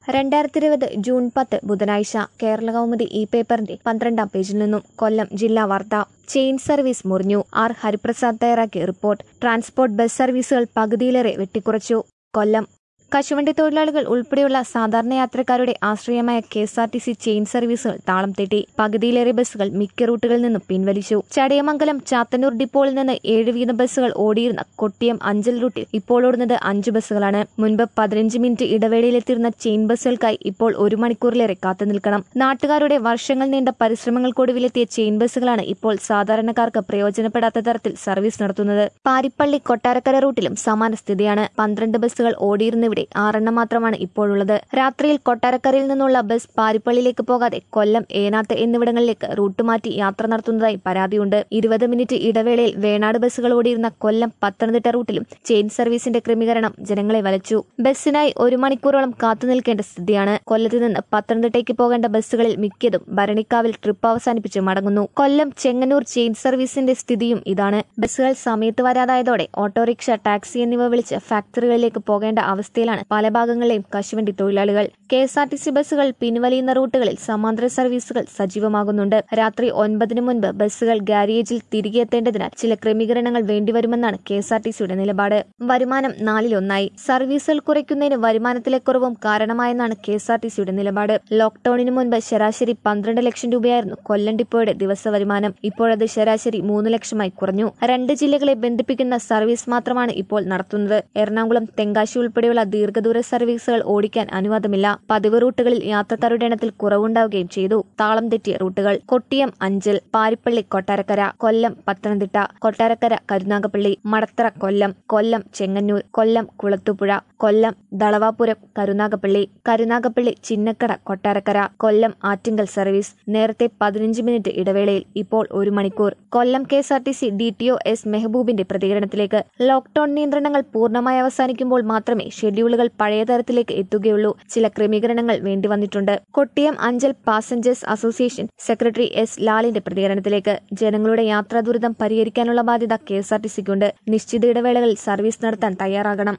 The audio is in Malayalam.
രണ്ടായിരത്തി ഇരുപത് ജൂൺ പത്ത് ബുധനാഴ്ച കേരള കൗമുദി ഇ പേപ്പറിന്റെ പന്ത്രണ്ടാം പേജിൽ നിന്നും കൊല്ലം ജില്ലാ വാർത്ത ചെയിൻ സർവീസ് മുറിഞ്ഞു ആർ ഹരിപ്രസാദ് തയ്യാറാക്കിയ റിപ്പോർട്ട് ട്രാൻസ്പോർട്ട് ബസ് സർവീസുകൾ പകുതിയിലേറെ വെട്ടിക്കുറച്ചു കൊല്ലം കശുവണ്ടി തൊഴിലാളികൾ ഉൾപ്പെടെയുള്ള സാധാരണ യാത്രക്കാരുടെ ആശ്രയമായ K S R T C chain സർവീസുകൾ താളം തെറ്റി പകുതിയിലേറെ ബസ്സുകൾ മിക്ക റൂട്ടുകളിൽ നിന്നും പിൻവലിച്ചു ചടയമംഗലം ചാത്തന്നൂർ ഡിപ്പോയിൽ നിന്ന് ഏഴ് വീതം ബസ്സുകൾ ഓടിയിരുന്ന കൊട്ടിയം അഞ്ചൽ റൂട്ടിൽ ഇപ്പോൾ ഓടുന്നത് അഞ്ച് ബസ്സുകളാണ് മുൻപ് പതിനഞ്ച് മിനിറ്റ് ഇടവേളയിലെത്തിയിരുന്ന ചെയിൻ ബസ്സുകൾക്കായി ഇപ്പോൾ ഒരു മണിക്കൂറിലേറെ കാത്തുനിൽക്കണം നാട്ടുകാരുടെ വർഷങ്ങൾ നീണ്ട പരിശ്രമങ്ങൾക്കൊടുവിലെത്തിയ ചെയിൻ ബസ്സുകളാണ് ഇപ്പോൾ സാധാരണക്കാർക്ക് പ്രയോജനപ്പെടാത്ത തരത്തിൽ സർവീസ് നടത്തുന്നത് പാരിപ്പള്ളി കൊട്ടാരക്കര റൂട്ടിലും സമാന സ്ഥിതിയാണ് പന്ത്രണ്ട് ബസ്സുകൾ ഓടിയിരുന്നിവിടെ ആറെണ്ണം മാത്രമാണ് ഇപ്പോഴുള്ളത് രാത്രിയിൽ കൊട്ടാരക്കരയിൽ നിന്നുള്ള ബസ് പാരിപ്പള്ളിയിലേക്ക് പോകാതെ കൊല്ലം ഏനാത്ത് എന്നിവിടങ്ങളിലേക്ക് റൂട്ട് മാറ്റി യാത്ര നടത്തുന്നതായി പരാതിയുണ്ട് ഇരുപത് മിനിറ്റ് ഇടവേളയിൽ വേണാട് ബസ്സുകൾ ഓടിയിരുന്ന കൊല്ലം പത്തനംതിട്ട റൂട്ടിലും ചെയിൻ സർവീസിന്റെ ക്രമീകരണം ജനങ്ങളെ വലച്ചു ബസ്സിനായി ഒരു മണിക്കൂറോളം കാത്തുനിൽക്കേണ്ട സ്ഥിതിയാണ് കൊല്ലത്ത് നിന്ന് പത്തനംതിട്ടയ്ക്ക് പോകേണ്ട ബസ്സുകളിൽ മിക്കതും ഭരണിക്കാവിൽ ട്രിപ്പ് അവസാനിപ്പിച്ച് മടങ്ങുന്നു കൊല്ലം ചെങ്ങന്നൂർ ചെയിൻ സർവീസിന്റെ സ്ഥിതിയും ഇതാണ് ബസ്സുകൾ സമയത്ത് വരാതായതോടെ ഓട്ടോറിക്ഷ ടാക്സി എന്നിവ വിളിച്ച് ഫാക്ടറികളിലേക്ക് പോകേണ്ട അവസ്ഥയിലാണ് പല ഭാഗങ്ങളിലെയും കശുവണ്ടി തൊഴിലാളികൾ K S R T C ബസ്സുകൾ പിൻവലിയുന്ന റൂട്ടുകളിൽ സമാന്തര സർവീസുകൾ സജീവമാകുന്നുണ്ട് രാത്രി ഒൻപതിനു മുൻപ് ബസ്സുകൾ ഗാരേജിൽ തിരികെ എത്തേണ്ടതിനാൽ ചില ക്രമീകരണങ്ങൾ വേണ്ടിവരുമെന്നാണ് കെ എസ് ആർ ടി സിയുടെ നിലപാട് വരുമാനം നാലിലൊന്നായി സർവീസുകൾ കുറയ്ക്കുന്നതിന് വരുമാനത്തിലെ കുറവും കാരണമായെന്നാണ് കെ എസ് ആർ ടി സിയുടെ നിലപാട് ലോക്ഡൌണിന് മുൻപ് ശരാശരി പന്ത്രണ്ട് ലക്ഷം രൂപയായിരുന്നു കൊല്ലം ഡിപ്പോയുടെ ദിവസ വരുമാനം ഇപ്പോഴത് ശരാശരി മൂന്ന് ലക്ഷമായി കുറഞ്ഞു രണ്ട് ജില്ലകളെ ബന്ധിപ്പിക്കുന്ന സർവീസ് മാത്രമാണ് ഇപ്പോൾ നടത്തുന്നത് എറണാകുളം തെങ്കാശി ഉൾപ്പെടെയുള്ള ദീർഘദൂര സർവീസുകൾ ഓടിക്കാൻ അനുവാദമില്ല പതിവ് റൂട്ടുകളിൽ യാത്രക്കാരുടെ എണ്ണത്തിൽ കുറവുണ്ടാവുകയും ചെയ്തു താളം തെറ്റിയ റൂട്ടുകൾ കൊട്ടിയം അഞ്ചൽ പാരിപ്പള്ളി കൊട്ടാരക്കര കൊല്ലം പത്തനംതിട്ട കൊട്ടാരക്കര കരുനാഗപ്പള്ളി മടത്തറ കൊല്ലം കൊല്ലം ചെങ്ങന്നൂർ കൊല്ലം കുളത്തുപുഴ കൊല്ലം ദളവാപുരം കരുനാഗപ്പള്ളി കരുനാഗപ്പള്ളി ചിന്നക്കട കൊട്ടാരക്കര കൊല്ലം ആറ്റിങ്കൽ സർവീസ് നേരത്തെ പതിനഞ്ച് മിനിറ്റ് ഇടവേളയിൽ ഇപ്പോൾ ഒരു മണിക്കൂർ Kollam K S R T C D T O S മെഹബൂബിന്റെ പ്രതികരണത്തിലേക്ക് ലോക്ഡൌൺ നിയന്ത്രണങ്ങൾ പൂർണ്ണമായി അവസാനിക്കുമ്പോൾ മാത്രമേ ഷെഡ്യൂളുകൾ പഴയ തരത്തിലേക്ക് എത്തുകയുള്ളൂ ചില ക്രമീകരണങ്ങൾ വേണ്ടിവന്നിട്ടുണ്ട് Kottiyam Anchal passengers association secretary S ലാലിന്റെ പ്രതികരണത്തിലേക്ക് ജനങ്ങളുടെ യാത്രാ ദുരിതം പരിഹരിക്കാനുള്ള ബാധ്യത കെ എസ് ആർ ടി സിക്കുണ്ട് നിശ്ചിത ഇടവേളകളിൽ സർവീസ് നടത്താൻ തയ്യാറാകണം